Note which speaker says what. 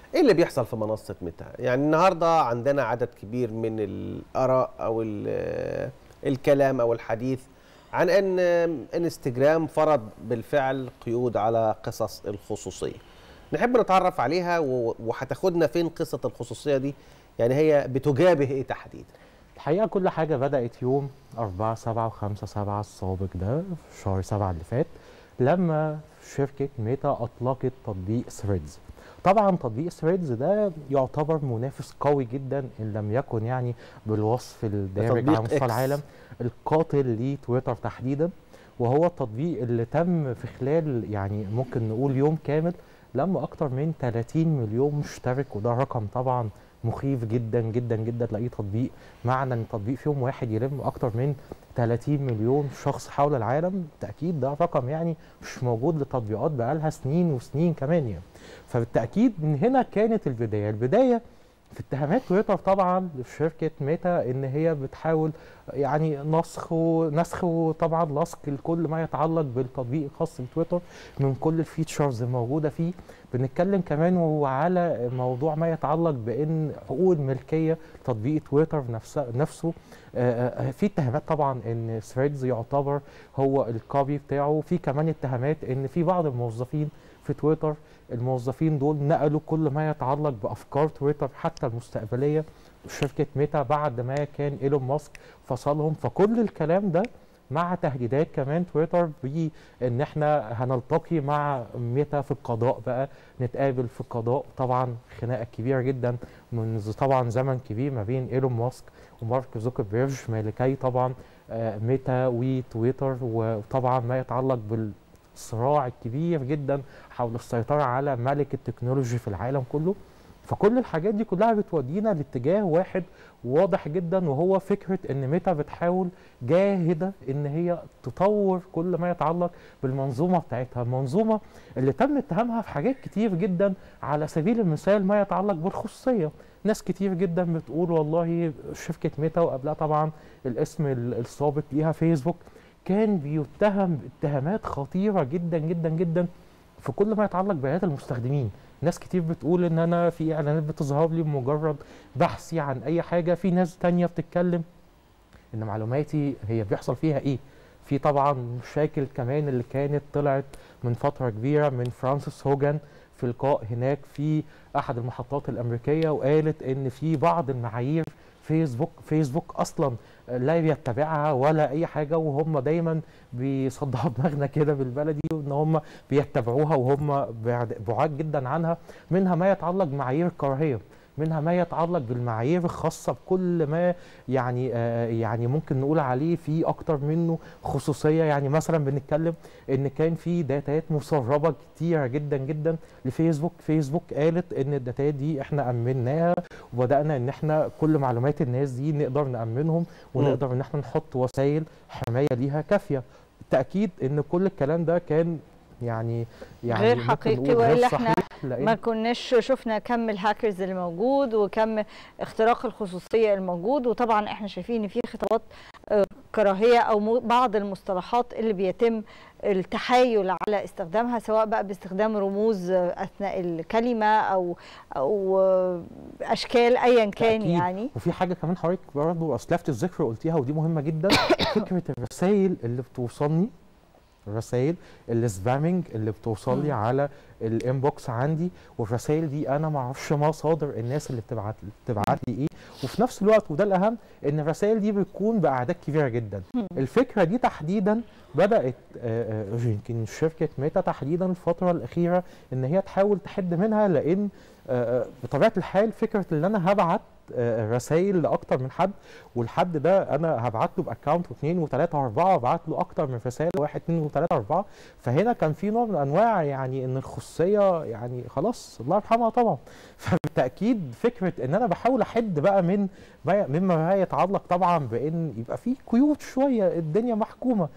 Speaker 1: ايه اللي بيحصل في منصه ميتا يعني النهارده عندنا عدد كبير من الاراء او ال- الكلام او الحديث عن ان انستجرام فرض بالفعل قيود على قصص الخصوصيه نحب نتعرف عليها و- وهتاخدنا فين قصه الخصوصيه دي يعني هي بتجابه ايه تحديدا
Speaker 2: الحقيقه كل حاجه بدات يوم 4 7 و5 7 السابق ده في شهر 7 اللي فات لما شركه ميتا اطلقت تطبيق ثريدز طبعا تطبيق ثريدز ده يعتبر منافس قوي جدا ان لم يكن يعني بالوصف الدارج
Speaker 1: تطبيق
Speaker 2: على مستوى
Speaker 1: إكس.
Speaker 2: العالم القاتل لتويتر تحديدا وهو التطبيق اللي تم في خلال يعني ممكن نقول يوم كامل لما اكتر من 30 مليون مشترك وده رقم طبعا مخيف جدا جدا جدا تلاقيه تطبيق معنى ان تطبيق في يوم واحد يلم اكتر من 30 مليون شخص حول العالم بالتاكيد ده رقم يعني مش موجود لتطبيقات بقالها سنين وسنين كمان يعني فبالتاكيد من هنا كانت البدايه البدايه في اتهامات تويتر طبعا لشركه ميتا ان هي بتحاول يعني نسخ ونسخ وطبعا لصق لكل ما يتعلق بالتطبيق الخاص بتويتر من كل الفيتشرز الموجوده فيه بنتكلم كمان وعلى موضوع ما يتعلق بان حقوق الملكيه تطبيق تويتر نفسه نفسه آه، آه، في اتهامات طبعا ان ثريدز يعتبر هو الكوبي بتاعه في كمان اتهامات ان في بعض الموظفين في تويتر الموظفين دول نقلوا كل ما يتعلق بافكار تويتر حتى المستقبليه شركه ميتا بعد ما كان ايلون ماسك فصلهم فكل الكلام ده مع تهديدات كمان تويتر بان احنا هنلتقي مع ميتا في القضاء بقى نتقابل في القضاء طبعا خناقه كبيره جدا منذ طبعا زمن كبير ما بين ايلون ماسك ومارك زوكربيرج مالكي طبعا آه، ميتا وتويتر وطبعا ما يتعلق بالصراع الكبير جدا حول السيطره على ملك التكنولوجي في العالم كله فكل الحاجات دي كلها بتودينا لاتجاه واحد واضح جدا وهو فكره ان ميتا بتحاول جاهده ان هي تطور كل ما يتعلق بالمنظومه بتاعتها المنظومه اللي تم اتهامها في حاجات كتير جدا على سبيل المثال ما يتعلق بالخصوصيه ناس كتير جدا بتقول والله شركه ميتا وقبلها طبعا الاسم ال- السابق ليها فيسبوك كان بيتهم اتهامات خطيره جدا جدا جدا في كل ما يتعلق ببيانات المستخدمين ناس كتير بتقول ان انا في اعلانات بتظهر لي بمجرد بحثي عن اي حاجه في ناس تانية بتتكلم ان معلوماتي هي بيحصل فيها ايه في طبعا مشاكل كمان اللي كانت طلعت من فتره كبيره من فرانسيس هوجان في لقاء هناك في احد المحطات الامريكيه وقالت ان في بعض المعايير فيسبوك فيسبوك اصلا لا بيتبعها ولا اي حاجه وهم دايما بيصدعوا دماغنا كده بالبلدي وان هم بيتبعوها وهم بعد- بعاد جدا عنها منها ما يتعلق بمعايير الكراهيه منها ما يتعلق بالمعايير الخاصه بكل ما يعني آه يعني ممكن نقول عليه في اكتر منه خصوصيه يعني مثلا بنتكلم ان كان في داتات مسربه كتيره جدا جدا لفيسبوك فيسبوك قالت ان الداتات دي احنا امناها وبدانا ان احنا كل معلومات الناس دي نقدر نامنهم ونقدر ان احنا نحط وسائل حمايه ليها كافيه بالتاكيد ان كل الكلام ده كان يعني يعني
Speaker 3: غير
Speaker 2: ممكن
Speaker 3: حقيقي
Speaker 2: نقول غير
Speaker 3: وإلا إحنا
Speaker 2: صحيح لأن
Speaker 3: ما كناش شفنا كم الهاكرز اللي موجود وكم اختراق الخصوصيه الموجود وطبعا احنا شايفين ان في خطوات آه، كراهيه او مو- بعض المصطلحات اللي بيتم التحايل على استخدامها سواء بقى باستخدام رموز آه، اثناء الكلمه او او آه، اشكال ايا كان
Speaker 2: تأكيد.
Speaker 3: يعني
Speaker 2: وفي حاجه كمان حضرتك برضه اسلفت الذكر قلتيها ودي مهمه جدا فكره الرسائل اللي بتوصلني الرسائل السبامنج اللي بتوصل لي
Speaker 3: مم.
Speaker 2: على الانبوكس عندي والرسائل دي انا ما اعرفش مصادر الناس اللي بتبعت بتبعت لي ايه وفي نفس الوقت وده الاهم ان الرسائل دي بتكون باعداد كبيره جدا
Speaker 3: مم.
Speaker 2: الفكره دي تحديدا بدات آه، آه، يمكن شركه ميتا تحديدا الفتره الاخيره ان هي تحاول تحد منها لان آه، آه، بطبيعه الحال فكره ان انا هبعت رسائل لاكتر من حد والحد ده انا هبعت له باكونت واثنين وثلاثه واربعه وابعت له اكتر من رساله واحد اثنين وثلاثه اربعه فهنا كان في نوع من انواع يعني ان الخصوصيه يعني خلاص الله يرحمها طبعا فبالتاكيد فكره ان انا بحاول احد بقى من ما مما ما يتعلق طبعا بان يبقى في قيود شويه الدنيا محكومه